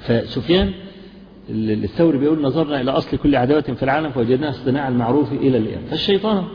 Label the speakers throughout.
Speaker 1: فسفيان الثوري بيقول نظرنا إلى أصل كل عداوة في العالم فوجدناها اصطناع المعروف إلى الآن فالشيطان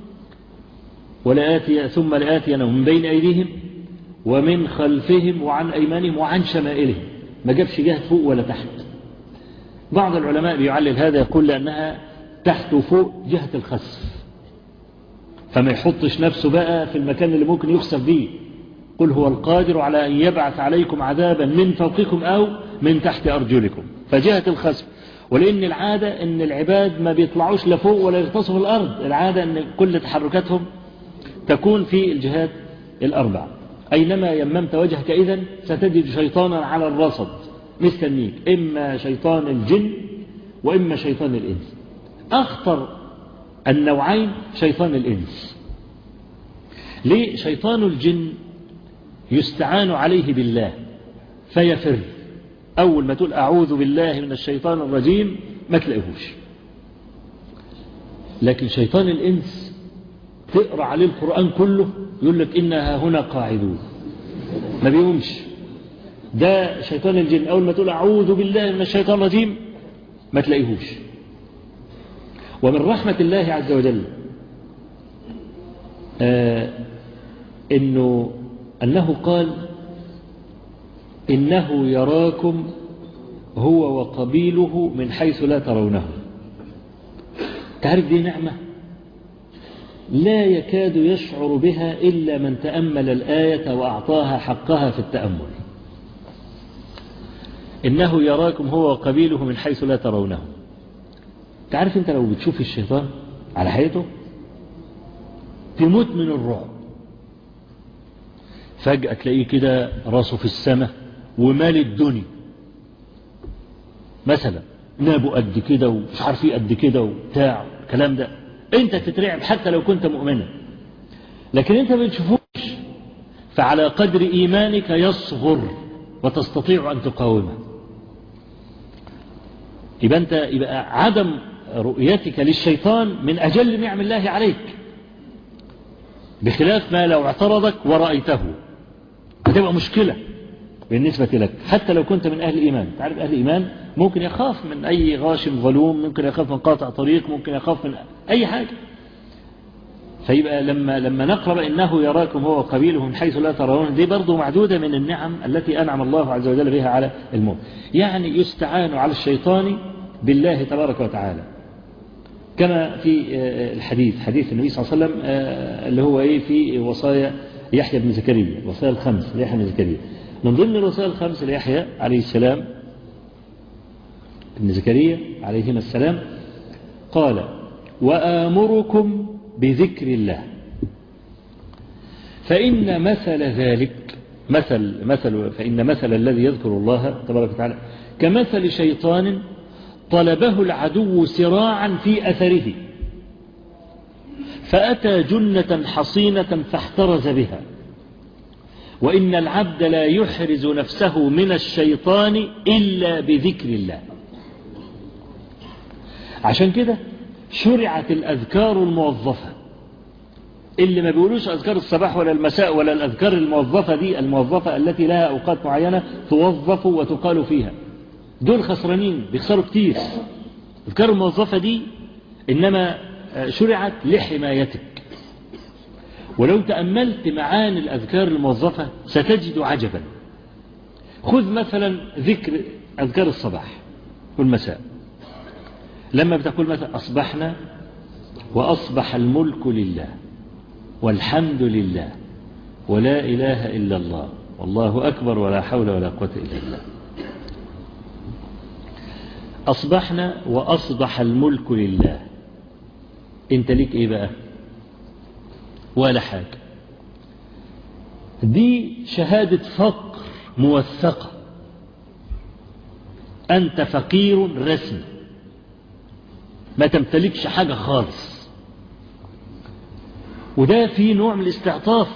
Speaker 1: ولآتي ثم لآتينهم من بين أيديهم ومن خلفهم وعن أيمانهم وعن شمائلهم ما جابش جهة فوق ولا تحت بعض العلماء بيعلل هذا يقول لأنها تحت وفوق جهة الخسف فما يحطش نفسه بقى في المكان اللي ممكن يخسف فيه قل هو القادر على أن يبعث عليكم عذابا من فوقكم أو من تحت أرجلكم فجهة الخسف ولأن العادة أن العباد ما بيطلعوش لفوق ولا يغتصوا في الأرض العادة أن كل تحركاتهم تكون في الجهات الأربع أينما يممت وجهك إذن ستجد شيطانا على الرصد مستنيك إما شيطان الجن وإما شيطان الإنس أخطر النوعين شيطان الإنس ليه شيطان الجن يستعان عليه بالله فيفر أول ما تقول أعوذ بالله من الشيطان الرجيم ما تلاقيهوش لكن شيطان الإنس تقرأ عليه القرآن كله يقول لك إنها هنا قاعدون ما بيقومش ده شيطان الجن أول ما تقول أعوذ بالله من الشيطان الرجيم ما تلاقيهوش ومن رحمة الله عز وجل آه إنه أنه قال إنه يراكم هو وقبيله من حيث لا ترونه تعرف دي نعمة لا يكاد يشعر بها إلا من تأمل الآية وأعطاها حقها في التأمل إنه يراكم هو وقبيله من حيث لا ترونه تعرف أنت لو بتشوف الشيطان على حياته تموت من الرعب فجأة تلاقيه كده راسه في السماء ومال الدنيا مثلا نابه قد كده ومش عارف ايه قد كده وبتاع الكلام ده انت تترعب حتى لو كنت مؤمنا لكن انت ما بتشوفوش فعلى قدر ايمانك يصغر وتستطيع ان تقاومه يبقى انت يبقى عدم رؤيتك للشيطان من اجل نعم الله عليك بخلاف ما لو اعترضك ورأيته هتبقى مشكلة بالنسبة لك حتى لو كنت من أهل الإيمان تعرف أهل الإيمان ممكن يخاف من أي غاش ظلوم ممكن يخاف من قاطع طريق ممكن يخاف من أي حاجة فيبقى لما لما نقرأ إنه يراكم هو قبيله من حيث لا ترون دي برضه معدودة من النعم التي أنعم الله عز وجل بها على المؤمن يعني يستعان على الشيطان بالله تبارك وتعالى كما في الحديث حديث النبي صلى الله عليه وسلم اللي هو ايه في وصايا يحيى بن زكريا الوصايا الخمس ليحيى بن زكريا من ضمن الوصايا الخمس ليحيى عليه السلام ابن زكريا عليهما السلام قال وآمركم بذكر الله فإن مثل ذلك مثل مثل فإن مثل الذي يذكر الله تبارك وتعالى كمثل شيطان طلبه العدو سراعا في أثره فأتى جنة حصينة فاحترز بها وإن العبد لا يحرز نفسه من الشيطان إلا بذكر الله عشان كده شرعت الأذكار الموظفة اللي ما بيقولوش أذكار الصباح ولا المساء ولا الأذكار الموظفة دي الموظفة التي لها أوقات معينة توظف وتقال فيها دول خسرانين بيخسروا كتير الأذكار الموظفة دي إنما شرعت لحمايتك ولو تأملت معاني الأذكار الموظفة ستجد عجبا خذ مثلا ذكر أذكار الصباح والمساء لما بتقول مثلا أصبحنا وأصبح الملك لله والحمد لله ولا إله إلا الله والله أكبر ولا حول ولا قوة إلا الله أصبحنا وأصبح الملك لله أنت ليك إيه بقى ولا حاجة دي شهادة فقر موثقة أنت فقير رسمي ما تمتلكش حاجة خالص وده في نوع من الاستعطاف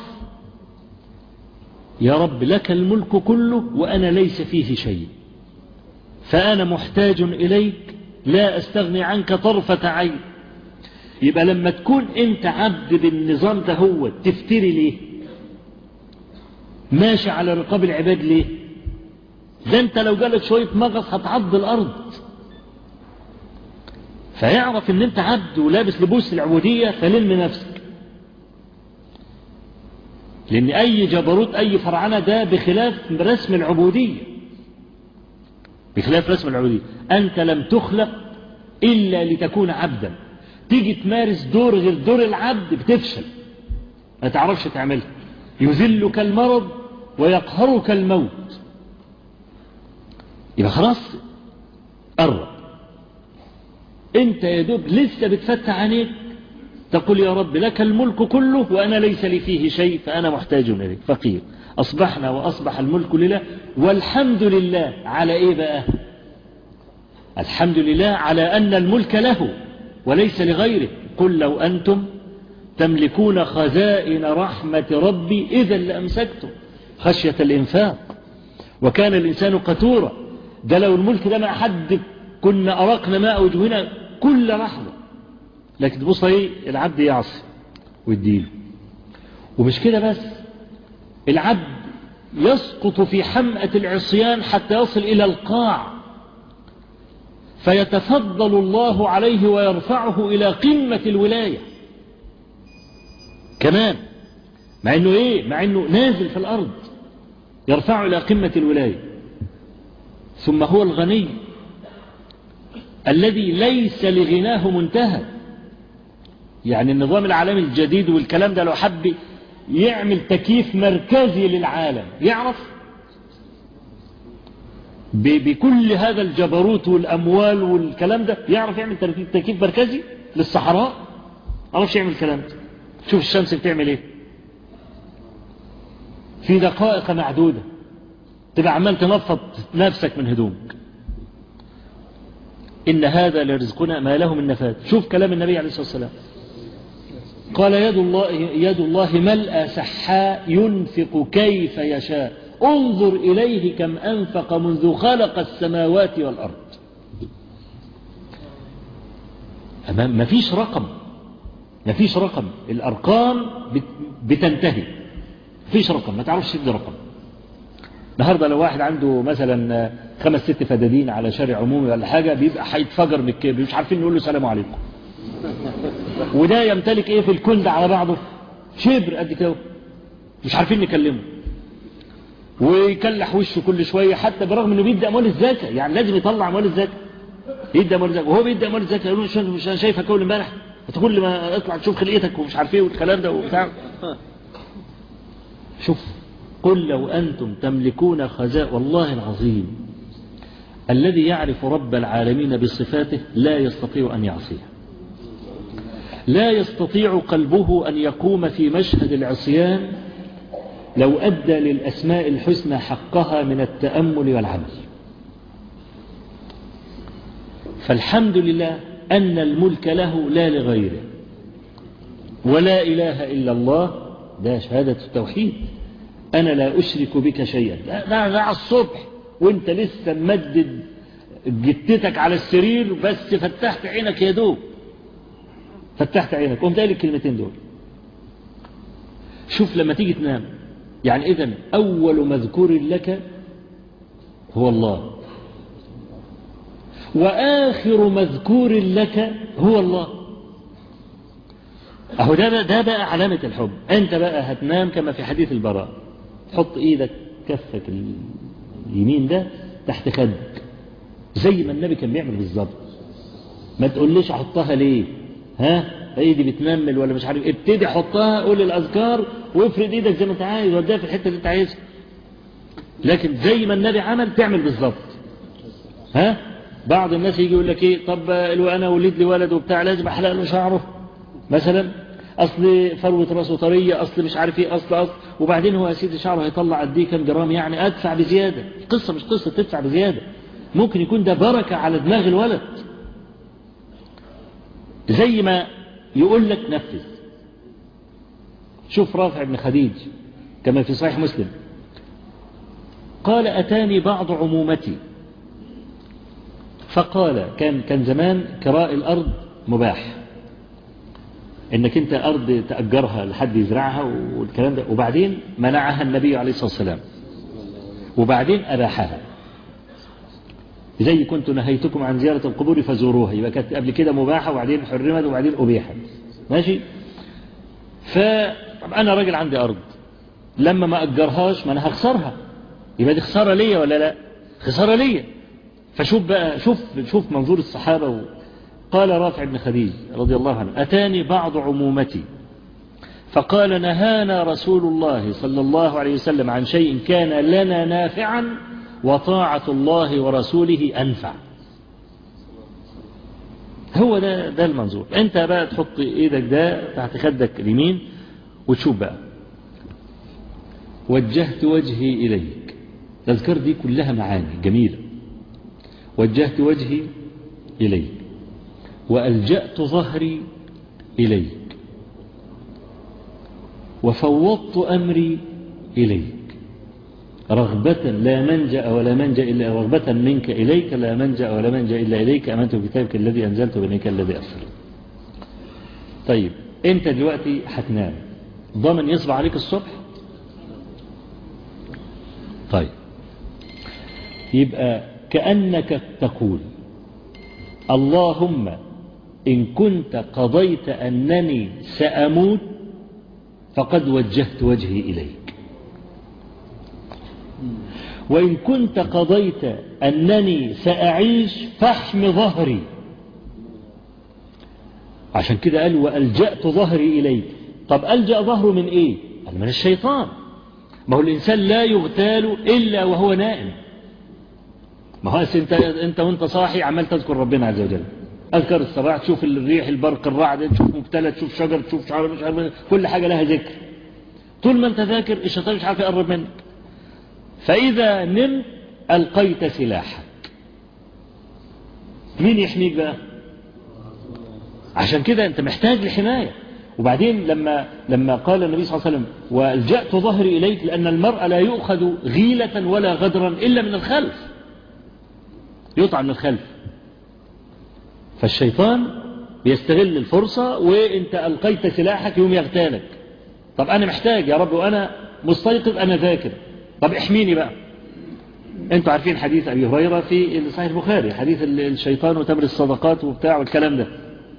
Speaker 1: يا رب لك الملك كله وأنا ليس فيه شيء فأنا محتاج إليك لا أستغني عنك طرفة عين يبقى لما تكون أنت عبد بالنظام ده هو تفتري ليه ماشي على رقاب العباد ليه ده انت لو جالك شوية مغص هتعض الارض فيعرف ان انت عبد ولابس لبوس العبودية فلم نفسك لان اي جبروت اي فرعنة ده بخلاف رسم العبودية بخلاف رسم العبودية انت لم تخلق الا لتكون عبدا تيجي تمارس دور غير دور العبد بتفشل ما تعرفش تعملها يذلك المرض ويقهرك الموت يبقى خلاص قرب انت يا دوب لسه بتفتح عينيك تقول يا رب لك الملك كله وأنا ليس لي فيه شيء فأنا محتاج إليك فقير أصبحنا وأصبح الملك لله والحمد لله على إيه بقى الحمد لله على أن الملك له وليس لغيره قل لو أنتم تملكون خزائن رحمة ربي إذا لأمسكتم خشية الإنفاق وكان الإنسان قتورا ده لو الملك ده ما حد كنا أرقنا ماء وجهنا كل لحظة لكن تبص ايه العبد يعصي ويديله ومش كده بس العبد يسقط في حمأة العصيان حتى يصل إلى القاع فيتفضل الله عليه ويرفعه إلى قمة الولاية كمان مع انه ايه مع انه نازل في الارض يرفعه الى قمة الولاية ثم هو الغني الذي ليس لغناه منتهى يعني النظام العالمي الجديد والكلام ده لو حب يعمل تكييف مركزي للعالم يعرف بكل هذا الجبروت والأموال والكلام ده يعرف يعمل تكييف مركزي للصحراء عرفش يعمل الكلام ده شوف الشمس بتعمل ايه في دقائق معدودة تبقى عمال تنفض نفسك من هدومك إن هذا لرزقنا ما له من نفاد شوف كلام النبي عليه الصلاة والسلام قال يد الله, يد الله ملأ سحاء ينفق كيف يشاء انظر إليه كم أنفق منذ خلق السماوات والأرض أمام ما فيش رقم ما فيش رقم الأرقام بتنتهي ما فيش رقم ما تعرفش تدي رقم النهارده لو واحد عنده مثلا خمس ست فدادين على شارع عمومي ولا حاجة بيبقى هيتفجر من الكبر مش عارفين نقول له سلام عليكم وده يمتلك ايه في الكل ده على بعضه شبر قد كده مش عارفين نكلمه ويكلح وشه كل شوية حتى برغم انه بيدي اموال الزكاة يعني لازم يطلع اموال الزكاة يدي اموال الزكاة وهو بيدي اموال الزكاة يقولون مش مش انا شايفك اول امبارح انت كل ما اطلع تشوف خلقتك ومش عارف ايه والكلام ده وبتاع شوف قل لو انتم تملكون خزاء والله العظيم الذي يعرف رب العالمين بصفاته لا يستطيع ان يعصيه لا يستطيع قلبه أن يقوم في مشهد العصيان لو أدى للأسماء الحسنى حقها من التأمل والعمل فالحمد لله أن الملك له لا لغيره ولا إله إلا الله ده شهادة التوحيد أنا لا أشرك بك شيئا ده, ده على الصبح وانت لسه ممدد جتتك على السرير بس فتحت عينك يا دوب فتحت عينك قمت قايل الكلمتين دول شوف لما تيجي تنام يعني إذا أول مذكور لك هو الله وآخر مذكور لك هو الله أهو ده, ده بقى علامة الحب أنت بقى هتنام كما في حديث البراء تحط إيدك كفك اليمين ده تحت خدك زي ما النبي كان بيعمل بالظبط ما تقوليش أحطها ليه ها ايدي بتنمل ولا مش عارف ابتدي حطها قول الاذكار وافرد ايدك زي ما انت عايز وديها في الحته اللي انت عايزها لكن زي ما النبي عمل تعمل بالظبط ها بعض الناس يجي يقول لك ايه طب لو انا ولد لي ولد وبتاع لازم احلق له شعره مثلا اصل فروه راسه طريه اصل مش عارف ايه اصل اصل وبعدين هو يا سيدي شعره هيطلع قد ايه كام جرام يعني ادفع بزياده قصه مش قصه تدفع بزياده ممكن يكون ده بركه على دماغ الولد زي ما يقول لك نفذ شوف رافع بن خديج كما في صحيح مسلم قال أتاني بعض عمومتي فقال كان كان زمان كراء الأرض مباح انك انت ارض تأجرها لحد يزرعها والكلام ده وبعدين منعها النبي عليه الصلاة والسلام وبعدين أباحها زي كنت نهيتكم عن زيارة القبور فزوروها يبقى كانت قبل كده مباحة وبعدين حرمت وبعدين أبيحت ماشي فأنا راجل عندي أرض لما ما أجرهاش ما أنا هخسرها يبقى دي خسارة ليا ولا لا خسارة ليا فشوف بقى شوف شوف منظور الصحابة و... قال رافع بن خديج رضي الله عنه أتاني بعض عمومتي فقال نهانا رسول الله صلى الله عليه وسلم عن شيء كان لنا نافعا وطاعة الله ورسوله أنفع هو ده ده المنظور انت بقى تحط ايدك ده تحت خدك اليمين وتشوف بقى وجهت وجهي إليك الأذكار دي كلها معاني جميلة وجهت وجهي إليك وألجأت ظهري إليك وفوضت أمري إليك رغبة لا منجأ ولا منجأ إلا رغبة منك إليك لا منجأ ولا منجأ إلا إليك أمنت بكتابك الذي أنزلت بنيك الذي أرسل طيب أنت دلوقتي هتنام ضامن يصبح عليك الصبح طيب يبقى كأنك تقول اللهم إن كنت قضيت أنني سأموت فقد وجهت وجهي إليك وإن كنت قضيت أنني سأعيش فاحم ظهري عشان كده قال وألجأت ظهري إليك طب ألجأ ظهره من إيه قال من الشيطان ما هو الإنسان لا يغتال إلا وهو نائم ما هو أنت, أنت وانت صاحي عمال تذكر ربنا عز وجل أذكر الصباح تشوف الريح البرق الرعد تشوف مبتلى تشوف شجر تشوف شعر مش عارف كل حاجة لها ذكر طول ما أنت ذاكر الشيطان مش عارف يقرب منك فإذا نمت ألقيت سلاحك مين يحميك بقى عشان كده أنت محتاج لحماية وبعدين لما لما قال النبي صلى الله عليه وسلم والجأت ظهري إليك لأن المرء لا يؤخذ غيلة ولا غدرا إلا من الخلف يطعن من الخلف فالشيطان بيستغل الفرصة وانت ألقيت سلاحك يوم يغتالك طب أنا محتاج يا رب وأنا مستيقظ أنا ذاكر طب احميني بقى انتوا عارفين حديث أبي هريرة في صحيح البخاري حديث الشيطان وتمر الصدقات وبتاع والكلام ده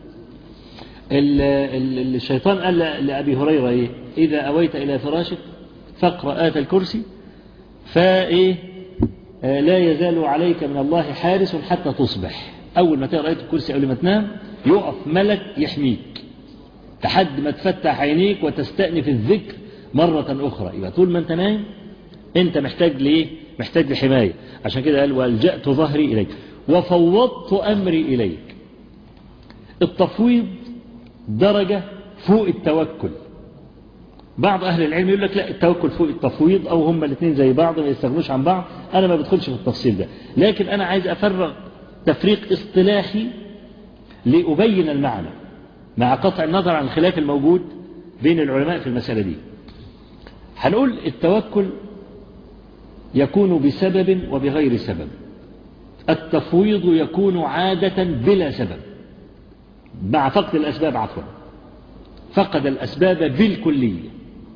Speaker 1: الشيطان قال لأبي هريرة إيه؟ إذا أويت إلى فراشك فاقرأ آت الكرسي فإيه لا يزال عليك من الله حارس حتى تصبح أول ما تقرأ آية الكرسي قبل ما تنام يقف ملك يحميك لحد ما تفتح عينيك وتستأنف الذكر مرة أخرى يبقى طول ما أنت نايم أنت محتاج لإيه محتاج لحماية عشان كده قال والجأت ظهري إليك وفوضت أمري إليك التفويض درجة فوق التوكل بعض أهل العلم يقول لك لا التوكل فوق التفويض أو هما الاثنين زي بعض ما يستغنوش عن بعض أنا ما بدخلش في التفصيل ده لكن أنا عايز أفرغ تفريق اصطلاحي لأبين المعنى مع قطع النظر عن الخلاف الموجود بين العلماء في المسألة دي هنقول التوكل يكون بسبب وبغير سبب التفويض يكون عادة بلا سبب مع فقد الأسباب عفوا فقد الأسباب بالكلية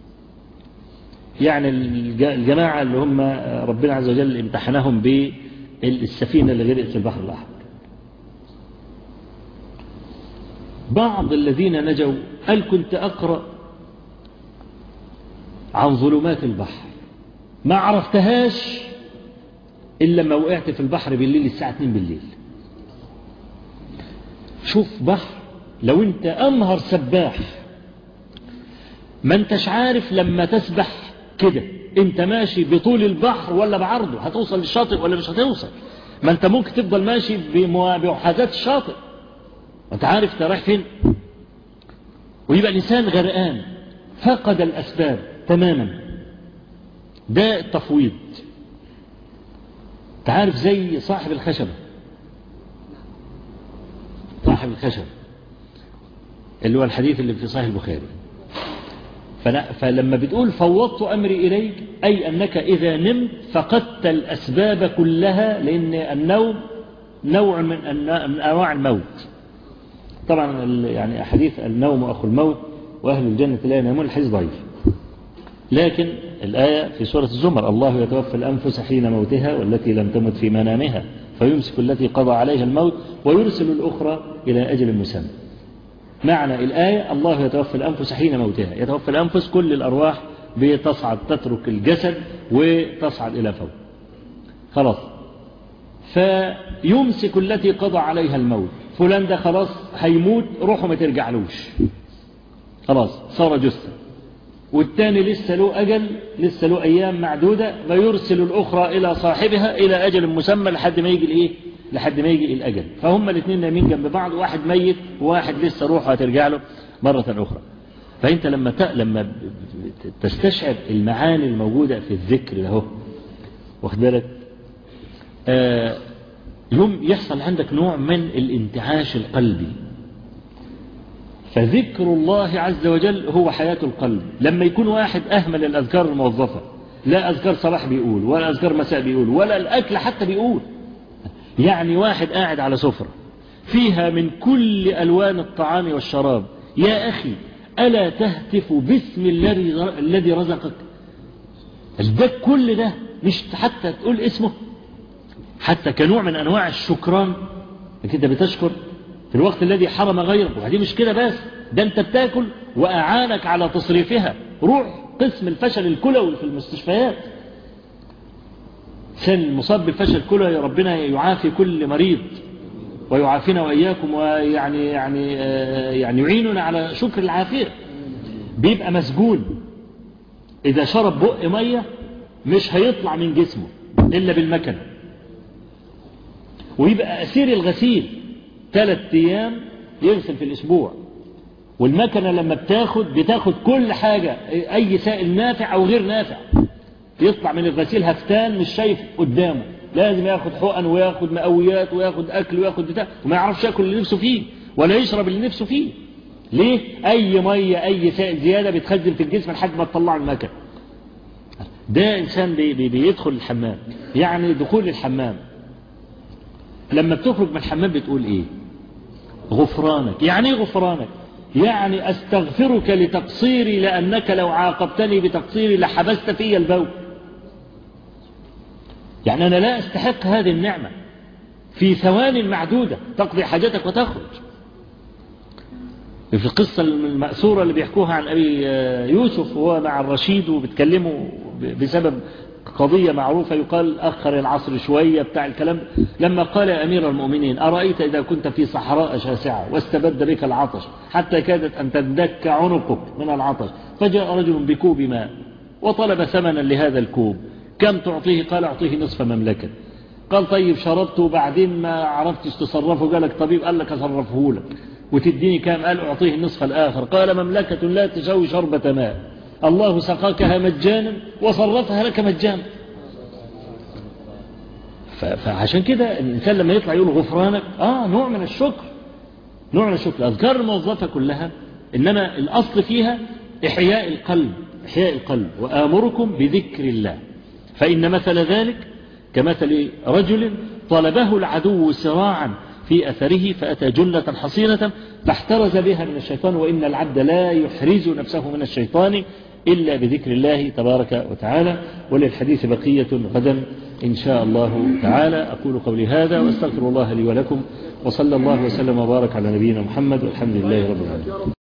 Speaker 1: يعني الجماعة اللي هم ربنا عز وجل امتحنهم بالسفينة اللي غرقت في البحر الأحمر بعض الذين نجوا قال كنت أقرأ عن ظلمات البحر ما عرفتهاش إلا لما وقعت في البحر بالليل الساعة 2 بالليل شوف بحر لو انت أمهر سباح ما انتش عارف لما تسبح كده انت ماشي بطول البحر ولا بعرضه هتوصل للشاطئ ولا مش هتوصل ما انت ممكن تفضل ماشي بمحاذاة الشاطئ انت عارف انت رايح فين ويبقى الإنسان غرقان فقد الأسباب تماما ده التفويض تعرف زي صاحب الخشبة صاحب الخشبة اللي هو الحديث اللي في صحيح البخاري فلما بتقول فوضت أمري إليك أي أنك إذا نمت فقدت الأسباب كلها لأن النوم نوع من أنواع الموت طبعا يعني أحاديث النوم أخو الموت وأهل الجنة لا ينامون الحديث ضعيف لكن الآية في سورة الزمر الله يتوفى الأنفس حين موتها والتي لم تمت في منامها فيمسك التي قضى عليها الموت ويرسل الأخرى إلى أجل مسمى معنى الآية الله يتوفى الأنفس حين موتها يتوفى الأنفس كل الأرواح بتصعد تترك الجسد وتصعد إلى فوق خلاص فيمسك التي قضى عليها الموت فلان ده خلاص هيموت روحه ما ترجعلوش خلاص صار جثة والتاني لسه له أجل لسه له أيام معدودة فيرسل الأخرى إلى صاحبها إلى أجل مسمى لحد ما يجي الإيه لحد ما يجي الأجل فهم الاثنين نايمين جنب بعض واحد ميت وواحد لسه روحه هترجع له مرة أخرى فأنت لما ت... لما تستشعر المعاني الموجودة في الذكر له واخد بالك آه يوم يحصل عندك نوع من الانتعاش القلبي فذكر الله عز وجل هو حياة القلب لما يكون واحد أهمل الأذكار الموظفة لا أذكار صباح بيقول ولا أذكار مساء بيقول ولا الأكل حتى بيقول يعني واحد قاعد على سفرة فيها من كل ألوان الطعام والشراب يا أخي ألا تهتف باسم الذي رزقك ده كل ده مش حتى تقول اسمه حتى كنوع من أنواع الشكران انك انت بتشكر في الوقت الذي حرم غيرك ودي مش كده بس ده انت بتاكل وأعانك على تصريفها روح قسم الفشل الكلوي في المستشفيات سن المصاب بالفشل الكلوي ربنا يعافي كل مريض ويعافينا وإياكم ويعني يعني يعني يعيننا على شكر العافية بيبقى مسجون إذا شرب بق مية مش هيطلع من جسمه إلا بالمكنة ويبقى أسير الغسيل ثلاث أيام يغسل في الأسبوع والمكنة لما بتاخد بتاخد كل حاجة أي سائل نافع أو غير نافع يطلع من الغسيل هفتان مش شايف قدامه لازم ياخد حقن وياخد مقويات وياخد أكل وياخد بتاع وما يعرفش ياكل اللي نفسه فيه ولا يشرب اللي نفسه فيه ليه أي مية أي سائل زيادة بيتخزن في الجسم لحد ما تطلع المكن ده إنسان بي بي بيدخل الحمام يعني دخول الحمام لما بتخرج من الحمام بتقول إيه غفرانك يعني إيه غفرانك يعني أستغفرك لتقصيري لأنك لو عاقبتني بتقصيري لحبست في البول يعني أنا لا أستحق هذه النعمة في ثوان معدودة تقضي حاجتك وتخرج في القصة المأسورة اللي بيحكوها عن أبي يوسف وهو مع الرشيد وبتكلموا بسبب قضية معروفة يقال أخر العصر شوية بتاع الكلام لما قال يا أمير المؤمنين أرأيت إذا كنت في صحراء شاسعة واستبد بك العطش حتى كادت أن تندك عنقك من العطش فجاء رجل بكوب ماء وطلب ثمنا لهذا الكوب كم تعطيه قال أعطيه نصف مملكة قال طيب شربت وبعدين ما عرفتش تصرفه قال لك طبيب قال لك أصرفه لك وتديني كام قال أعطيه النصف الآخر قال مملكة لا تساوي شربة ماء الله سقاكها مجانا وصرفها لك مجانا فعشان كده الإنسان لما يطلع يقول غفرانك آه نوع من الشكر نوع من الشكر الأذكار الموظفة كلها إنما الأصل فيها إحياء القلب إحياء القلب وآمركم بذكر الله فإن مثل ذلك كمثل رجل طلبه العدو سراعا في أثره فأتى جنة حصينة فاحترز بها من الشيطان وإن العبد لا يحرز نفسه من الشيطان إلا بذكر الله تبارك وتعالى وللحديث بقية غدا إن شاء الله تعالى أقول قولي هذا واستغفر الله لي ولكم وصلى الله وسلم وبارك على نبينا محمد والحمد لله رب العالمين